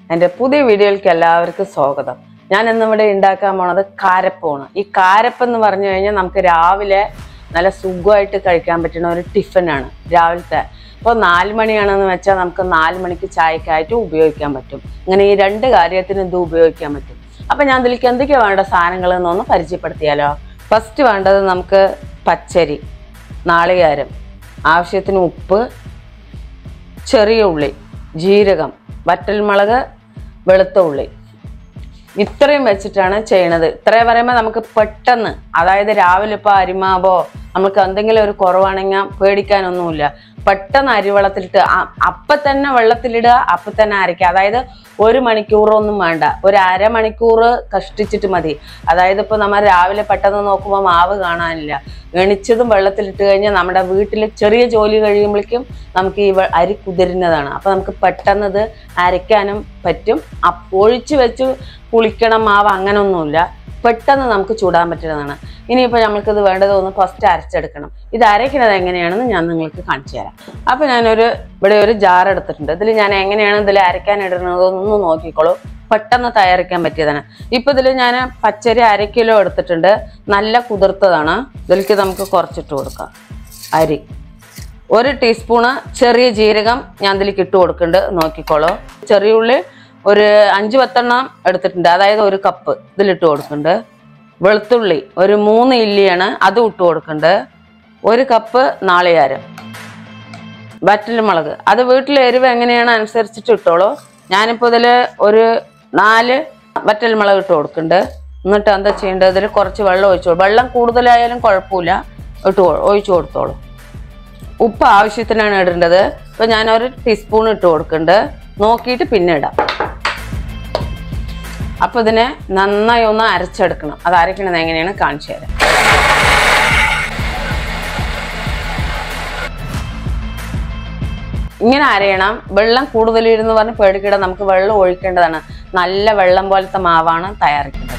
എൻ്റെ പുതിയ വീഡിയോയിലേക്ക് എല്ലാവർക്കും സ്വാഗതം ഞാൻ ഇന്നിവിടെ ഉണ്ടാക്കാൻ പോണത് കാരപ്പമാണ് ഈ കാരപ്പം എന്ന് പറഞ്ഞു കഴിഞ്ഞാൽ നമുക്ക് രാവിലെ നല്ല സുഖമായിട്ട് കഴിക്കാൻ പറ്റുന്ന ഒരു ടിഫിനാണ് രാവിലത്തെ ഇപ്പോൾ നാല് മണിയാണെന്ന് വെച്ചാൽ നമുക്ക് നാല് മണിക്ക് ചായക്കായിട്ട് ഉപയോഗിക്കാൻ പറ്റും ഇങ്ങനെ ഈ രണ്ട് കാര്യത്തിന് ഇത് ഉപയോഗിക്കാൻ പറ്റും അപ്പം ഞാൻ ഇതിലേക്ക് എന്തൊക്കെയാണ് വേണ്ട സാധനങ്ങൾ എന്നൊന്ന് പരിചയപ്പെടുത്തിയാലോ ഫസ്റ്റ് വേണ്ടത് നമുക്ക് പച്ചരി നാളികേരം ആവശ്യത്തിന് ഉപ്പ് ചെറിയ ഉള്ളി ജീരകം വറ്റൽമുളക് വെളുത്ത ഉള്ളി ഇത്രയും വെച്ചിട്ടാണ് ചെയ്യണത് ഇത്രയും പറയുമ്പോൾ നമുക്ക് പെട്ടെന്ന് അതായത് രാവിലെ ഇപ്പോൾ അരിമാവോ നമുക്ക് എന്തെങ്കിലും ഒരു കുറവാണെങ്കിൽ പേടിക്കാനൊന്നുമില്ല പെട്ടെന്ന് അരിവെള്ളത്തിലിട്ട് അ- അപ്പം തന്നെ വെള്ളത്തിലിടുക അപ്പം തന്നെ അരയ്ക്കുക അതായത് ഒരു മണിക്കൂറൊന്നും വേണ്ട ഒരു അരമണിക്കൂർ കഷ്ടിച്ചിട്ട് മതി അതായത് ഇപ്പോൾ നമ്മൾ രാവിലെ പെട്ടെന്ന് നോക്കുമ്പോൾ മാവ് കാണാനില്ല എണിച്ചതും വെള്ളത്തിലിട്ട് കഴിഞ്ഞാൽ നമ്മുടെ വീട്ടിൽ ചെറിയ ജോലി കഴിയുമ്പോഴേക്കും നമുക്ക് ഈ വെ- അരി കുതിരുന്നതാണ് അപ്പം നമുക്ക് പെട്ടെന്ന് ഇത് അരയ്ക്കാനും പറ്റും അപ്പ് ഒഴിച്ച് വെച്ച് പുളിക്കണം മാവ് അങ്ങനൊന്നുമില്ല പെട്ടെന്ന് നമുക്ക് ചൂടാൻ പറ്റുന്നതാണ് ഇനിയിപ്പോൾ നമുക്കിത് വേണ്ടത് ഒന്ന് ഫസ്റ്റ് അരച്ചെടുക്കണം ഇത് അരയ്ക്കുന്നത് എങ്ങനെയാണെന്ന് ഞാൻ നിങ്ങൾക്ക് കാണിച്ചു തരാം അപ്പോൾ ഞാനൊരു ഇവിടെ ഒരു ജാർ എടുത്തിട്ടുണ്ട് ഇതിൽ ഞാൻ എങ്ങനെയാണ് ഇതിൽ അരയ്ക്കാൻ ഇടുന്നത് ഒന്ന് നോക്കിക്കോളൂ പെട്ടെന്ന് തയ്യാറാക്കാൻ പറ്റിയതാണ് ഇപ്പോൾ ഇതിൽ ഞാൻ പച്ചരി അര കിലോ എടുത്തിട്ടുണ്ട് നല്ല കുതിർത്തതാണ് ഇതിലേക്ക് നമുക്ക് കുറച്ചിട്ട് കൊടുക്കാം അരി ഒരു ടീസ്പൂണ് ചെറിയ ജീരകം ഞാൻ ഇതിലേക്ക് ഇട്ട് കൊടുക്കുന്നുണ്ട് നോക്കിക്കോളൂ ചെറിയ ഉള്ളി ഒരു അഞ്ച് പത്തെണ്ണം എടുത്തിട്ടുണ്ട് അതായത് ഒരു കപ്പ് ഇതിലിട്ട് കൊടുക്കുന്നുണ്ട് വെളുത്തുള്ളി ഒരു മൂന്ന് ഇല്ലിയാണ് അതും ഇട്ട് കൊടുക്കുന്നുണ്ട് ഒരു കപ്പ് നാളികേരം വറ്റൽമുളക് അത് വീട്ടിൽ എരിവ് എങ്ങനെയാണ് അനുസരിച്ചിട്ട് ഇട്ടോളൂ ഞാനിപ്പോൾ ഇതിൽ ഒരു നാല് വറ്റൽമുളക് ഇട്ട് കൊടുക്കുന്നുണ്ട് എന്നിട്ട് എന്താ ചെയ്യേണ്ടത് ഇതിൽ കുറച്ച് വെള്ളം ഒഴിച്ചോളൂ വെള്ളം കൂടുതലായാലും കുഴപ്പമില്ല ഇട്ട് കൊ- ഒഴിച്ചു കൊടുത്തോളൂ ഉപ്പ് ആവശ്യത്തിനാണ് ഇടേണ്ടത് ഇപ്പൊ ഞാൻ ഒരു ടീസ്പൂൺ ഇട്ട് കൊടുക്കുന്നുണ്ട് നോക്കിയിട്ട് പിന്നെ ഇടാം അപ്പൊ ഇതിനെ നന്നായി ഒന്ന് അരച്ചെടുക്കണം അത് അരക്കണത് എങ്ങനെയാണ് കാണിച്ചു തരാം ഇങ്ങനെ അരയണം വെള്ളം കൂടുതലിരുന്ന് പറഞ്ഞ് പേടിക്കിട നമുക്ക് വെള്ളം ഒഴിക്കേണ്ടതാണ് നല്ല വെള്ളം പോലത്തെ മാവാണ് തയ്യാറാക്കേണ്ടത്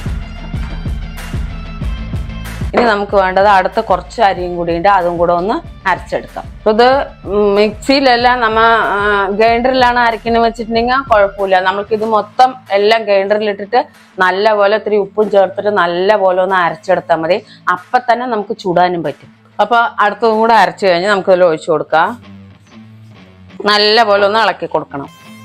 ഇനി നമുക്ക് വേണ്ടത് അടുത്ത കുറച്ച് അരിയും കൂടി ഉണ്ട് അതും കൂടെ ഒന്ന് അരച്ചെടുക്കാം അപ്പൊ ഇത് മിക്സിയിലല്ല നമ്മ ഗ്രൈൻഡറിലാണ് അരക്കുന്നത് വെച്ചിട്ടുണ്ടെങ്കിൽ കുഴപ്പമില്ല നമുക്ക് ഇത് മൊത്തം എല്ലാം ഗ്രൈൻഡറിലിട്ടിട്ട് നല്ല പോലെ ഇത്തിരി ഉപ്പും ചേർത്തിട്ട് നല്ല പോലെ ഒന്ന് അരച്ചെടുത്താൽ മതി അപ്പൊ തന്നെ നമുക്ക് ചൂടാനും പറ്റും അപ്പൊ അടുത്തതും കൂടെ അരച്ചു കഴിഞ്ഞ് നമുക്ക് ഇതിൽ ഒഴിച്ചു കൊടുക്കാം നല്ല പോലെ ഒന്ന് ഇളക്കി കൊടുക്കണം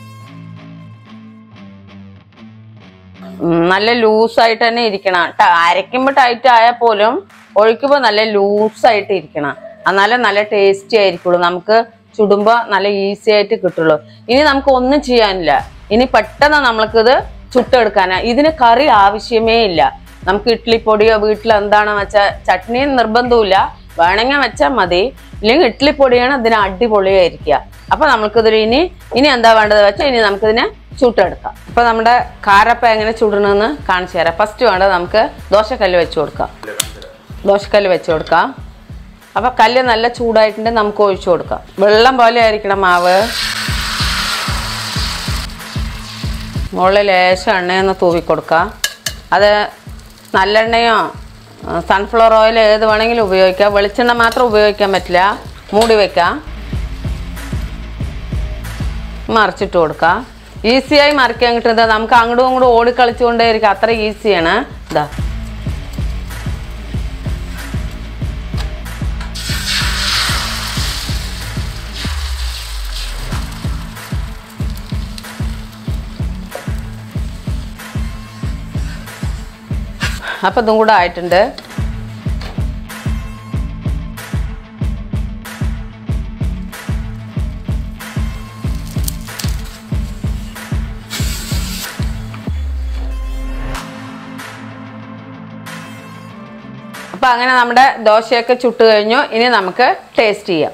ഉം, നല്ല ലൂസായിട്ട് തന്നെ ഇരിക്കണം ട- അരയ്ക്കുമ്പോൾ ടൈറ്റ് ആയാൽ പോലും ഒഴിക്കുമ്പോൾ നല്ല ലൂസായിട്ട് ഇരിക്കണം എന്നാലേ നല്ല ടേസ്റ്റി ആയിരിക്കുള്ളൂ നമുക്ക് ചുടുമ്പോൾ നല്ല ഈസി ആയിട്ട് കിട്ടുള്ളൂ ഇനി നമുക്ക് ഒന്നും ചെയ്യാനില്ല ഇനി പെട്ടെന്ന് നമ്മൾക്കിത് ചുട്ടെടുക്കാനാ ഇതിന് കറി ആവശ്യമേ ഇല്ല നമുക്ക് ഇഡ്ഡലിപ്പൊടിയോ വീട്ടിൽ എന്താണോ വെച്ചാൽ ചട്നിയും നിർബന്ധമില്ല വേണമെങ്കിൽ വെച്ചാൽ മതി ഇല്ലെങ്കിൽ ഇഡ്ഡലിപ്പൊടിയാണ് ഇതിന് അടിപൊളിയായിരിക്കുക അപ്പൊ നമുക്കിതിൽ ഇനി ഇനി എന്താ വേണ്ടത് വെച്ചാൽ ഇനി നമുക്കിതിനെ ചുട്ടെടുക്കാം അപ്പൊ നമ്മുടെ കാരപ്പ എങ്ങനെ ചുടണമെന്ന് കാണിച്ചു തരാം ഫസ്റ്റ് വേണ്ടത് നമുക്ക് ദോശക്കല്ല് വെച്ച് കൊടുക്കാം ദോശക്കല്ല് വെച്ച് കൊടുക്കാം അപ്പൊ കല്ല് നല്ല ചൂടായിട്ടുണ്ട് നമുക്ക് ഒഴിച്ചു കൊടുക്കാം വെള്ളം പോലെ ആയിരിക്കണം മാവ് മുകളിൽ ലേശം എണ്ണയൊന്ന് തൂവി കൊടുക്കാം അത് നല്ലെണ്ണയോ സൺഫ്ലവർ ഓയിൽ ഏത് വേണമെങ്കിലും ഉപയോഗിക്കാം വെളിച്ചെണ്ണ മാത്രം ഉപയോഗിക്കാൻ പറ്റില്ല മൂടി വെക്കാം മറിച്ചിട്ട് കൊടുക്കാം ഈസിയായി മറിക്കാൻ കിട്ടുന്നത് നമുക്ക് അങ്ങോട്ടും ഇങ്ങോട്ടും ഓടിക്കളിച്ചുകൊണ്ടേ ഇരിക്കും അത്ര ഈസിയാണ് ഇതാ അപ്പം ഇതും കൂടെ ആയിട്ടുണ്ട് അപ്പൊ അങ്ങനെ നമ്മുടെ ദോശയൊക്കെ ചുട്ട് കഴിഞ്ഞു ഇനി നമുക്ക് ടേസ്റ്റ് ചെയ്യാം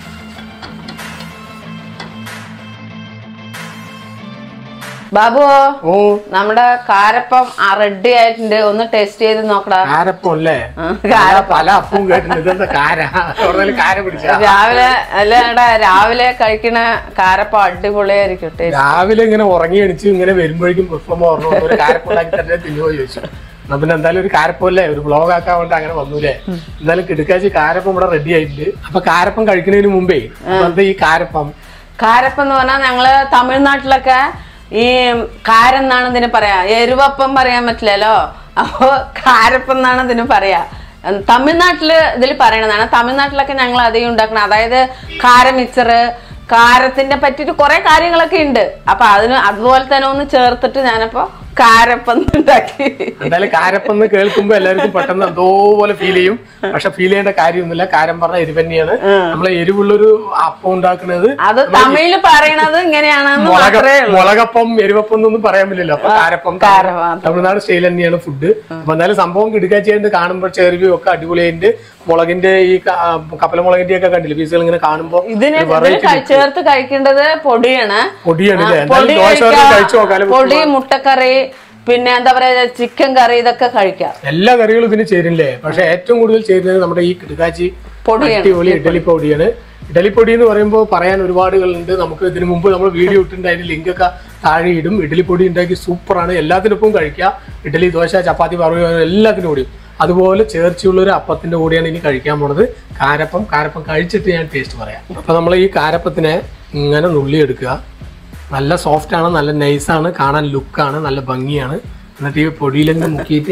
ബാബുവോ ഓ നമ്മുടെ കാരപ്പം റെഡി ആയിട്ടുണ്ട് ഒന്ന് ടേസ്റ്റ് ചെയ്ത് നോക്കടാ കാരപ്പം അല്ലേ ആ, ഞാൻ പല അപ്പവും കേട്ടിട്ടുണ്ട് ഇതെന്താ കാര കൂടുതൽ കാര പിടിച്ച രാവിലെ അല്ലടാ രാവിലെ കഴിക്കണ കാരപ്പം അടിപൊളിയായിരിക്കും taste. രാവിലെ ഇങ്ങനെ ഉറങ്ങി എണിച്ച് ഇങ്ങനെ വരുമ്പോഴേക്കും പുഷ്പം ഓർമ്മ ഒരു കാരപ്പം ഉണ്ടാക്കി തന്നെ തിന്നുപോയി ചോദിച്ചു എന്നാ പിന്നെ എന്തായാലും ഒരു കാരപ്പല്ലേ ഒരു ബ്ലോഗ് ആക്കാൻ വേണ്ടി അങ്ങനെ വന്നൂലേ എന്തായാലും കിടക്കാച്ചി കാരപ്പം ഇവിടെ റെഡി ആയിട്ടുണ്ട് അപ്പൊ കാരപ്പം കഴിക്കുന്നതിന് മുമ്പേ അപ്പൊ എന്താ ഈ കാരപ്പം കാരപ്പം എന്ന് പറഞ്ഞാൽ ഞങ്ങള് തമിഴ്നാട്ടിലൊക്കെ ഈ കാരം എന്നാണ് ഇതിന് പറയാ എരുവപ്പം പറയാൻ പറ്റില്ലല്ലോ അപ്പോ കാരപ്പം എന്നാണ് ഇതിന് പറയാ ഉം, തമിഴ്നാട്ടില് ഇതിൽ പറയണതാണ് തമിഴ്നാട്ടിലൊക്കെ ഞങ്ങൾ അധികം ഉണ്ടാക്കണം അതായത് കാര മിച്ചറ് കാരത്തിന്റെ പറ്റിയിട്ട് കുറെ കാര്യങ്ങളൊക്കെ ഉണ്ട് അപ്പൊ അതിന് അതുപോലെ തന്നെ ഒന്ന് ചേർത്തിട്ട് ഞാനപ്പോ കാരപ്പം ഉണ്ടാക്കി എന്തായാലും കാരപ്പം എന്ന് കേൾക്കുമ്പോ എല്ലാവർക്കും പെട്ടെന്ന് എന്തോ പോലെ ഫീൽ ചെയ്യും പക്ഷെ ഫീൽ ചെയ്യേണ്ട കാര്യമൊന്നുമില്ല കാരം പറഞ്ഞ എരിവ് തന്നെയാണ് നമ്മളെ എരിവുള്ളൊരു അപ്പം ഉണ്ടാക്കുന്നത് അത് തമിഴില് പറയണത് ഇങ്ങനെയാണെന്ന് മുളക മാത്രമേ ഉള്ളൂ മുളകപ്പം എരിവപ്പം എന്നൊന്നും പറയാൻ പറ്റില്ലല്ലോ അപ്പൊ കാരപ്പം കാരം മാത്രം. തമിഴ്നാട് സ്റ്റൈൽ തന്നെയാണ് ഫുഡ് അപ്പൊ എന്തായാലും സംഭവം കിടക്കാച്ചിയായിട്ട് കാണുമ്പോൾ ചെറിയ ഒക്കെ അടിപൊളിയായിട്ട് മുളകിന്റെ ഈ ക- ആ, കപ്പല മുളകിന്റെ ഒക്കെ കണ്ടില്ലേ പീസുകൾ ഇങ്ങനെ കാണുമ്പോൾ ഇതിന് ഇതിന് കഴി- ചേർത്ത് കഴിക്കേണ്ടത് പൊടിയാണ് പൊടിയാണ് ആ, അല്ലേ പൊടി എന്തായാലും ദോശ കഴിക്കാം. കഴിച്ചു നോക്കാലും പൊടി മുട്ടക്കറി പിന്നെ എന്താ പറയാ ചിക്കൻ കറി ഇതൊക്കെ കഴിക്കാം എല്ലാ കറികളും ഇതിന് ചേരില്ലേ പക്ഷെ ഏറ്റവും കൂടുതൽ ചേരുന്നത് നമ്മുടെ ഈ കിടക്കാച്ചി പൊടിയാണ്. അടിപൊളി ഇഡലി പൊടിയാണ് ഇഡലി പൊടി എന്ന് പറയുമ്പോൾ പറയാൻ ഒരുപാടുകളുണ്ട് നമുക്ക് ഇതിനു മുമ്പ് നമ്മൾ വീഡിയോ ഇട്ടിട്ടുണ്ട് അതിന്റെ ലിങ്ക് ഒക്കെ താഴെ ഇടും ഇഡലി പൊടി ഉണ്ടാക്കി സൂപ്പറാണ് എല്ലാത്തിനൊപ്പം കഴിക്കാം ഇഡലി ദോശ ചപ്പാത്തി പറവ എല്ലാത്തിനും കൂടിയും അതുപോലെ ചേർച്ചയുള്ള ഒരു അപ്പത്തിന്റെ കൂടെയാണ് ഇനി കഴിക്കാൻ പോണത് കാരപ്പം കാരപ്പം കഴിച്ചിട്ട് ഞാൻ ടേസ്റ്റ് പറയാം അപ്പൊ നമ്മൾ ഈ കാരപ്പത്തിനെ ഇങ്ങനെ നുള്ളി എടുക്കുക നല്ല സോഫ്റ്റ് ആണ് നല്ല നൈസാണ് കാണാൻ ലുക്കാണ് നല്ല ഭംഗിയാണ് എന്നിട്ട് ഈ പൊടിയിലെങ്കിലും മുക്കിയിട്ട്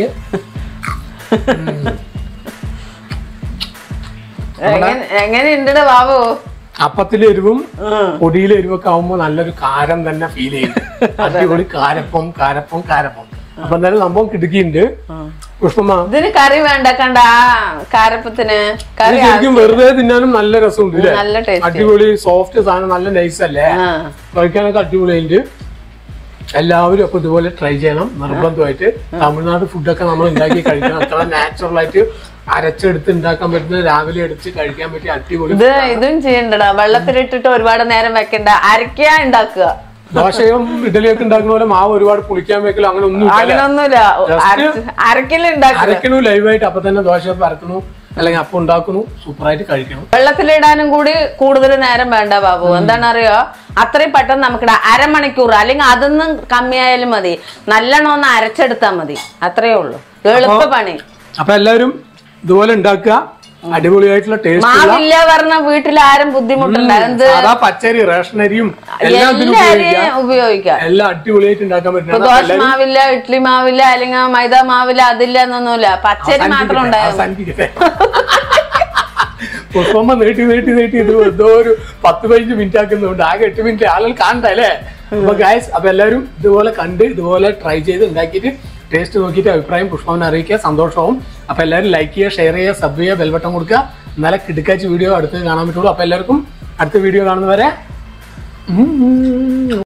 എങ്ങനെ എങ്ങനെയുണ്ട് ബാബു അപ്പത്തിലെ എരിവും പൊടിയിലെ എരിവൊക്കെ ആവുമ്പോ നല്ലൊരു കാരം തന്നെ ഫീൽ ചെയ്യുന്നു അടിപൊളി കാരപ്പം കാരപ്പം കാരപ്പം അപ്പൊ എന്തായാലും സംഭവം കിടക്കിണ്ട് പുഷ്പമ്മ ഇതിന് കറി വേണ്ട കണ്ട ആ കാരപ്പത്തിന് ഇത് കറി ശരിക്കും വെറുതെ തിന്നാനും നല്ല രസമുണ്ട് ഇല്ലേ നല്ല ടേസ്റ്റ് അടിപൊളി സോഫ്റ്റ് സാധനം നല്ല നൈസ് അല്ലേ ആ കഴിക്കാനൊക്കെ അടിപൊളിയുണ്ട് എല്ലാവരും അപ്പൊ ഇതുപോലെ ട്രൈ ചെയ്യണം നിർബന്ധമായിട്ട് തമിഴ്നാട് ഫുഡൊക്കെ നമ്മൾ ഉണ്ടാക്കി കഴിക്കണം അത്ര നാച്ചുറൽ ആയിട്ട് അരച്ചെടുത്ത് ഉണ്ടാക്കാൻ പറ്റുന്ന രാവിലെ എടുത്ത് കഴിക്കാൻ പറ്റിയ അടിപൊളി ഇത് ഇതും ചെയ്യണ്ടടാ വെള്ളത്തിലിട്ടിട്ട് ഒരുപാട് നേരം വെക്കണ്ട അരക്കാ ഉണ്ടാക്കുക ദോശയും ഇഡലിയൊക്കെ ഉണ്ടാക്കുന്ന പോലെ മാവ് ഒരുപാട് പുളിക്കാൻ വെക്കലോ അങ്ങനെ ഒന്നും ഇല്ല അങ്ങനൊന്നുമില്ല അരക്കല് ഉണ്ടാക്കുക അരക്കണു ലൈവായിട്ട് അപ്പൊ തന്നെ ദോശ പരക്കണു അല്ലെങ്കിൽ അപ്പം ഉണ്ടാക്കുന്നു സൂപ്പറായിട്ട് കഴിക്കണം വെള്ളത്തിലിടാനും കൂടി കൂടുതൽ നേരം വേണ്ട ബാബു എന്താണെന്നറിയോ അത്രയും പെട്ടെന്ന് നമുക്ക് ഇടാം അരമണിക്കൂർ അല്ലെങ്കിൽ അതൊന്നും കമ്മിയായാലും മതി നല്ലോണം ഒന്ന് അരച്ചെടുത്താൽ മതി അത്രയേ ഉള്ളൂ എളുപ്പ പണി അപ്പൊ എല്ലാവരും ഇതുപോലെ ഉണ്ടാക്കുക അടിപൊളിയായിട്ടുള്ള ടേസ്റ്റ് മാവില്ല പറഞ്ഞ വീട്ടിൽ ആരും ബുദ്ധിമുട്ടുണ്ട് എന്ത് സാധാ പച്ചരി റേഷനരിയും എല്ലാം ഇതിന് ഉപയോഗിക്കാം എല്ലാരെയും ഉപയോഗിക്കാം എല്ലാം അടിപൊളിയായിട്ട് ഉണ്ടാക്കാൻ ഇപ്പൊ പറ്റുന്ന ദോശ മാവില്ല ഇഡ്ലി മാവില്ല അല്ലെങ്കിൽ മൈദ മാവില്ല അതില്ല എന്നൊന്നുമില്ല പച്ചരി മാത്രം ഉണ്ടായാൽ മതി. അവസാനിപ്പിക്കട്ടെ പുഷ്പമ്മ നീട്ടി നീട്ടി നീട്ടി ഇത് എന്തോ ഒരു പത്ത് പതിനഞ്ച് മിനിറ്റ് ആക്കുന്നുണ്ട് ആകെ എട്ട് മിനിറ്റ് ആളുകൾ കാണണ്ട അല്ലേ അപ്പൊ ഗായ്സ് അപ്പൊ എല്ലാവരും ഇതുപോലെ കണ്ട് ഇതുപോലെ ട്രൈ ചെയ്ത് ഉണ്ടാക്കിയിട്ട് ടേസ്റ്റ് നോക്കിയിട്ട് അഭിപ്രായം പുഷ്പമ്മനെ അറിയിക്കുക സന്തോഷവും അപ്പൊ എല്ലാവരും ലൈക്ക് ചെയ്യുക ഷെയർ ചെയ്യുക സബ് ചെയ്യുക ബെൽബട്ടൺ കൊടുക്കുക എന്നാലേ കിടക്കാച്ച് വീഡിയോ അടുത്ത് കാണാൻ പറ്റുള്ളൂ അപ്പൊ എല്ലാവർക്കും അടുത്ത വീഡിയോ കാണുന്നവരെ ഉം.